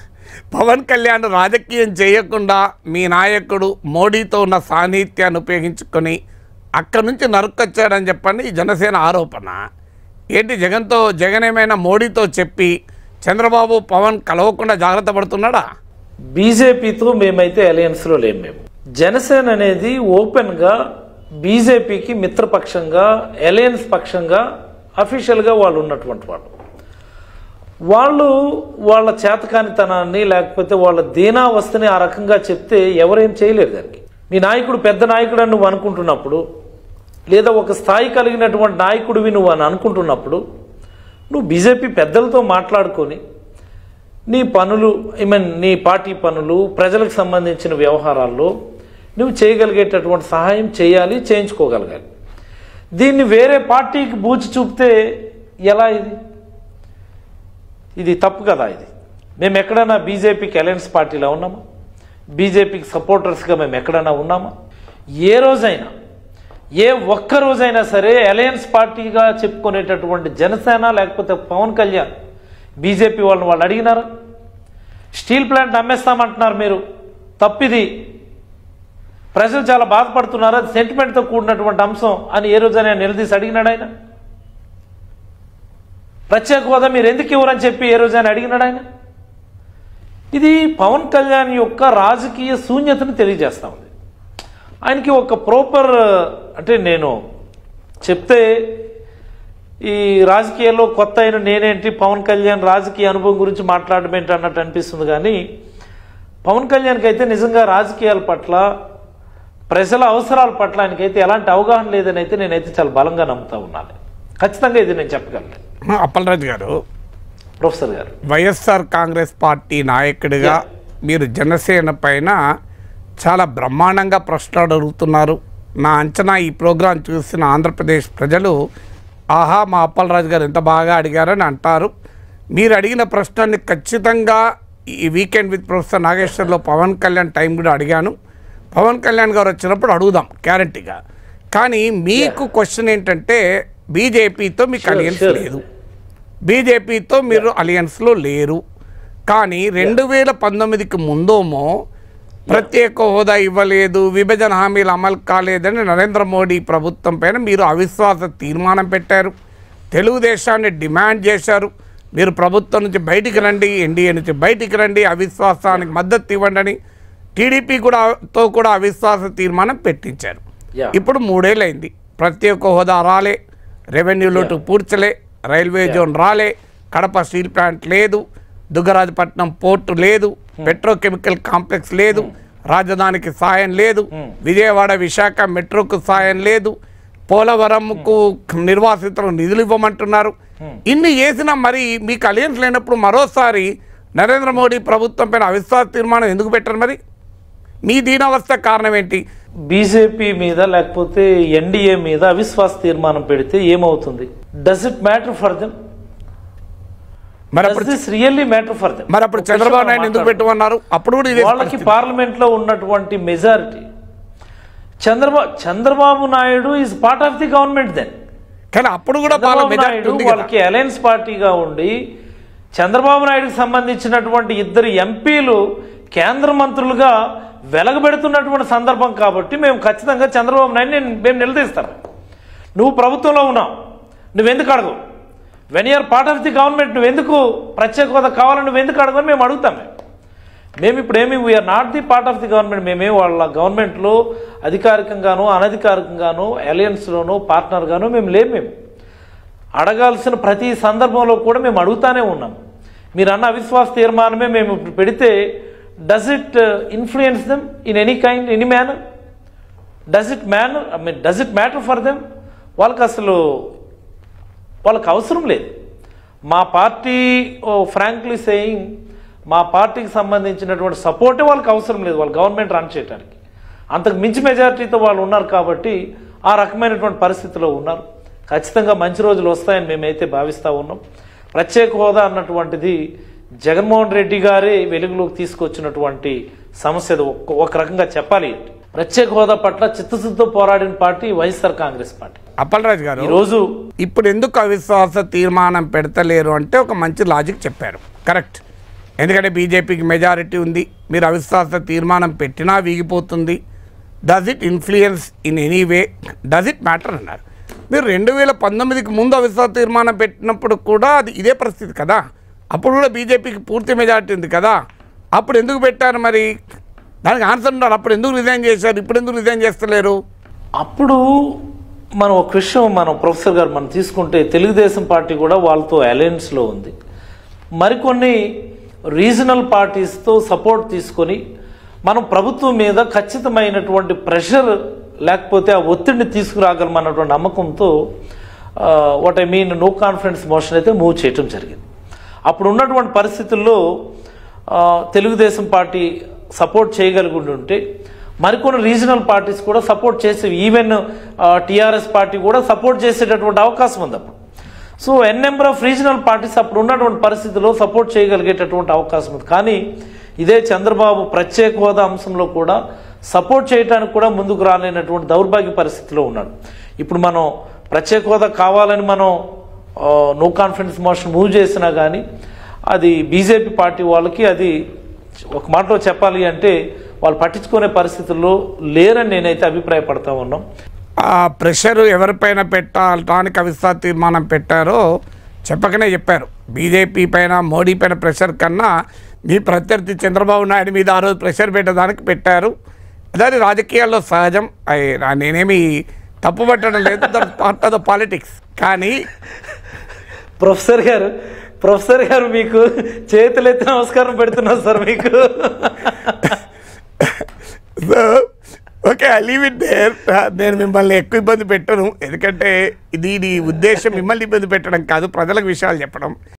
పవన్ కళ్యాణ్ రాజకీయం చేయకుండా మీ నాయకుడు మోడీతో ఉన్న సాన్నిహిత్యాన్ని ఉపయోగించుకొని అక్కడి నుంచి నరుక్కొచ్చాడని చెప్పండి ఈ జనసేన ఆరోపణ ఏంటి జగన్తో జగన్ ఏమైనా మోడీతో చెప్పి చంద్రబాబు పవన్ కలవకుండా జాగ్రత్త పడుతున్నాడా బీజేపీతో మేమైతే అలయన్స్లో లేము మేము జనసేన అనేది ఓపెన్గా బీజేపీకి మిత్రపక్షంగా అలయన్స్ పక్షంగా అఫీషియల్గా వాళ్ళు ఉన్నటువంటి వాళ్ళు వాళ్ళు వాళ్ళ చేతకానితనాన్ని లేకపోతే వాళ్ళ దీనావస్థని ఆ రకంగా చెప్తే ఎవరేం చేయలేరు దానికి మీ నాయకుడు పెద్ద నాయకుడు అని నువ్వు అనుకుంటున్నప్పుడు లేదా ఒక స్థాయి కలిగినటువంటి నాయకుడివి నువ్వు అని అనుకుంటున్నప్పుడు నువ్వు బీజేపీ పెద్దలతో మాట్లాడుకొని నీ పనులు ఐ మీన్ నీ పార్టీ పనులు ప్రజలకు సంబంధించిన వ్యవహారాల్లో నువ్వు చేయగలిగేటటువంటి సహాయం చేయాలి చేయించుకోగలగాలి దీన్ని వేరే పార్టీకి బూచి చూపితే ఎలా ఇది ఇది తప్పు కదా ఇది మేము ఎక్కడైనా బీజేపీకి అలయన్స్ పార్టీలో ఉన్నామా బీజేపీకి సపోర్టర్స్గా మేము ఎక్కడైనా ఉన్నామా ఏ రోజైనా ఏ ఒక్క రోజైనా సరే అలయన్స్ పార్టీగా చెప్పుకునేటటువంటి జనసేన లేకపోతే పవన్ కళ్యాణ్ బీజేపీ వాళ్ళని వాళ్ళు అడిగినారా స్టీల్ ప్లాంట్ అమ్మేస్తామంటున్నారు మీరు తప్పిది ప్రజలు చాలా బాధపడుతున్నారు అది సెంటిమెంట్తో కూడినటువంటి అంశం అని ఏ రోజైనా నిలదీసి అడిగినాడు ఆయన ప్రత్యేక హోదా మీరు ఎందుకు ఇవ్వరని చెప్పి ఏ రోజైనా అడిగినాడు ఆయన ఇది పవన్ కళ్యాణ్ యొక్క రాజకీయ శూన్యతను తెలియజేస్తా ఉంది ఆయనకి ఒక ప్రాపర్ అంటే నేను చెప్తే ఈ రాజకీయాల్లో కొత్త అయిన నేనేంటి పవన్ కళ్యాణ్ రాజకీయ అనుభవం గురించి మాట్లాడడం ఏంటి అన్నట్టు అనిపిస్తుంది కానీ పవన్ కళ్యాణ్కి అయితే నిజంగా రాజకీయాల పట్ల ప్రజల అవసరాల పట్ల ఆయనకైతే ఎలాంటి అవగాహన లేదని అయితే నేనైతే చాలా బలంగా నమ్ముతా ఉన్నాను ఖచ్చితంగా ఇది నేను చెప్పగలను అప్పలరాజు గారు ప్రొఫెసర్ గారు వైఎస్ఆర్ కాంగ్రెస్ పార్టీ నాయకుడిగా మీరు జనసేన పైన చాలా బ్రహ్మాండంగా ప్రశ్నలు అడుగుతున్నారు నా అంచనా ఈ ప్రోగ్రాం చూసిన ఆంధ్రప్రదేశ్ ప్రజలు ఆహా మా అప్పలరాజు గారు ఎంత బాగా అడిగారని అంటారు మీరు అడిగిన ప్రశ్నల్ని ఖచ్చితంగా ఈ వీకెండ్ విత్ ప్రొఫెసర్ నాగేశ్వర్లో పవన్ కళ్యాణ్ టైం కూడా అడిగాను పవన్ కళ్యాణ్ గారు వచ్చినప్పుడు అడుగుదాం గ్యారంటీగా కానీ మీకు క్వశ్చన్ ఏంటంటే బీజేపీతో మీకు Sure, అలియన్స్ sure. లేదు బీజేపీతో మీరు అలియన్స్లో లేరు కానీ రెండు వేల పంతొమ్మిదికి ముందేమో ప్రత్యేక హోదా ఇవ్వలేదు విభజన హామీలు అమలు కాలేదని నరేంద్ర మోడీ ప్రభుత్వం పైన మీరు అవిశ్వాస తీర్మానం పెట్టారు తెలుగుదేశాన్ని డిమాండ్ చేశారు మీరు ప్రభుత్వం నుంచి బయటికి రండి ఎన్డీఏ నుంచి బయటికి రండి అవిశ్వాసానికి మద్దతు ఇవ్వండి అని టీడీపీ కూడా తో కూడా అవిశ్వాస తీర్మానం పెట్టించారు Yeah. ఇప్పుడు మూడేళ్ళైంది ప్రత్యేక హోదా రాలే రెవెన్యూ లోటు పూడ్చలే రైల్వే జోన్ రాలే కడప స్టీల్ ప్లాంట్ లేదు దుగ్గరాజపట్నం పోర్టు లేదు పెట్రోకెమికల్ కాంప్లెక్స్ లేదు రాజధానికి సాయం లేదు విజయవాడ విశాఖ మెట్రోకు సాయం లేదు పోలవరంకు నిర్వాసితులకు నిధులు ఇవ్వమంటున్నారు ఇన్ని చేసినా మరి మీకు అలియన్స్ లేనప్పుడు మరోసారి నరేంద్ర మోడీ ప్రభుత్వం పైన అవిశ్వాస తీర్మానం ఎందుకు పెట్టరు మరి మీ దీనావస్థ కారణం ఏంటి బీజేపీ మీద లేకపోతే ఎన్డీఏ మీద అవిశ్వాస తీర్మానం పెడితే ఏమవుతుంది does it matter for them మరి అప్పుడు this really matter for them మరి అప్పుడు చంద్రబాబు నాయుడు ఎందుకు పెట్టుకున్నారు అప్పుడు కూడా ఇదే వాళ్ళకి పార్లమెంట్ లో ఉన్నటువంటి majority Chandrababu Chandrababu Naidu is part of the government then కానీ అప్పుడు కూడా వాళ్ళ చంద్రబాబు మెజారిటీ నాయుడు ఉంది కదా వాళ్ళకి అలయన్స్ పార్టీగా ఉండి చంద్రబాబు నాయుడుకి సంబంధించినటువంటి ఇద్దరు ఎంపీలు కేంద్ర మంత్రులుగా వెలగబెడుతున్నటువంటి సందర్భం కాబట్టి మేము ఖచ్చితంగా చంద్రబాబు నాయుడు నేను మేము నిలదీస్తాం నువ్వు ప్రభుత్వంలో ఉన్నావు నువ్వెందుకు అడగవు when you are part of the government నువ్వెందుకు ప్రత్యేక హోదా కావాలని నువ్వెందుకు అడగని మేము అడుగుతాం మేము మేము ఇప్పుడు ఏమి we are not the part of the government మేమే వాళ్ళ గవర్నమెంట్లో అధికారికంగానో అనధికారికంగానో అలయన్స్లోనో పార్ట్నర్గానో మేము లేము మేము అడగాల్సిన ప్రతి సందర్భంలో కూడా మేము అడుగుతానే ఉన్నాం మీరు అన్న అవిశ్వాస తీర్మానమే మేము ఇప్పుడు పెడితే does it influence them in any kind any manner does it manner I mean does it matter for them వాళ్ళకి అసలు వాళ్ళకి అవసరం లేదు మా పార్టీ ఓ ఫ్రాంక్లీ సేయింగ్ మా పార్టీకి సంబంధించినటువంటి సపోర్టే వాళ్ళకి అవసరం లేదు వాళ్ళు గవర్నమెంట్ రన్ చేయడానికి అంతకు మించి మెజారిటీతో వాళ్ళు ఉన్నారు కాబట్టి ఆ రకమైనటువంటి పరిస్థితిలో ఉన్నారు ఖచ్చితంగా మంచి రోజులు వస్తాయని మేమైతే భావిస్తూ ఉన్నాం ప్రత్యేక హోదా అన్నటువంటిది జగన్మోహన్ రెడ్డి గారే వెలుగులోకి తీసుకొచ్చినటువంటి సమస్య అది ఒక ఒక రకంగా చెప్పాలి ప్రత్యేక హోదా పట్ల చిత్తశుద్ధితో పోరాడిన party YSR Congress party Appalaraju garu ఈరోజు ఇప్పుడు ఎందుకు అవిశ్వాస తీర్మానం పెడతలేరు అంటే ఒక మంచి లాజిక్ చెప్పారు కరెక్ట్ ఎందుకంటే బీజేపీకి మెజారిటీ ఉంది మీరు అవిశ్వాస తీర్మానం పెట్టినా వీగిపోతుంది does it influence in any way does it matter అన్నారు మీరు రెండు వేల పంతొమ్మిదికి ముందు అవిశ్వాస తీర్మానం పెట్టినప్పుడు కూడా అది ఇదే పరిస్థితి కదా అప్పుడు కూడా బీజేపీకి పూర్తి మెజారిటీ ఉంది కదా అప్పుడు ఎందుకు పెట్టారు మరి దానికి ఆన్సర్ ఉండాలి అప్పుడు ఎందుకు రిజైన్ చేశారు ఇప్పుడు ఎందుకు రిజైన్ చేస్తలేరు అప్పుడు మనం ఒక విషయం మనం ప్రొఫెసర్ గారు మనం తీసుకుంటే తెలుగుదేశం పార్టీ కూడా వాళ్ళతో అలయన్స్లో ఉంది మరికొన్ని రీజనల్ పార్టీస్తో సపోర్ట్ తీసుకొని మనం ప్రభుత్వం మీద ఖచ్చితమైనటువంటి ప్రెషర్ లేకపోతే ఆ ఒత్తిడిని తీసుకురాగలమన్నటువంటి నమ్మకంతో what I mean no confidence motion అయితే మూవ్ చేయటం జరిగింది అప్పుడు ఉన్నటువంటి పరిస్థితుల్లో ఆ, తెలుగుదేశం పార్టీ సపోర్ట్ చేయగలిగి ఉంటే మరికొన్ని రీజనల్ పార్టీస్ కూడా సపోర్ట్ చేసే ఈవెన్ టీఆర్ఎస్ పార్టీ కూడా సపోర్ట్ చేసేటటువంటి అవకాశం ఉంది అప్పుడు so n number of regional parties అప్పుడు ఉన్నటువంటి పరిస్థితుల్లో సపోర్ట్ చేయగలిగేటటువంటి అవకాశం ఉంది కానీ ఇదే చంద్రబాబు ప్రత్యేక హోదా అంశంలో కూడా సపోర్ట్ చేయడానికి కూడా ముందుకు రాలేనటువంటి దౌర్భాగ్య పరిస్థితిలో ఉన్నాడు ఇప్పుడు మనం ప్రత్యేక హోదా కావాలని మనం నో కాన్ఫిడెన్స్ మోషన్ మూవ్ చేసినా కానీ అది బీజేపీ పార్టీ వాళ్ళకి అది ఒక మాటలో చెప్పాలి అంటే వాళ్ళు పట్టించుకునే పరిస్థితుల్లో లేరని నేనైతే అభిప్రాయపడతా ఉన్నాం ఆ ప్రెషర్ ఎవరిపైన పెట్టడానికి అవిశ్వాస తీర్మానం పెట్టారో చెప్పకనే చెప్పారు బీజేపీ పైన మోడీ పైన ప్రెషర్ కన్నా మీ ప్రత్యర్థి చంద్రబాబు నాయుడు మీద ఆ రోజు ప్రెషర్ పెట్టడానికి పెట్టారు దాని రాజకీయాల్లో సహజం అయ్ నా- నేనేమి తప్పు పట్టడం లేదు పార్ట్ ఆఫ్ ద పాలిటిక్స్ కానీ ప్రొఫెసర్ గారు ప్రొఫెసర్ గారు మీకు చేతులెత్తి నమస్కారం పెడుతున్నా సార్ మీకు so okay I leave it there నేను మిమ్మల్ని ఎక్కువ ఇబ్బంది పెట్టను ఎందుకంటే ఇది నీ ఉద్దేశం మిమ్మల్ని ఇబ్బంది పెట్టడం కాదు ప్రజలకు విషయాలు చెప్పడం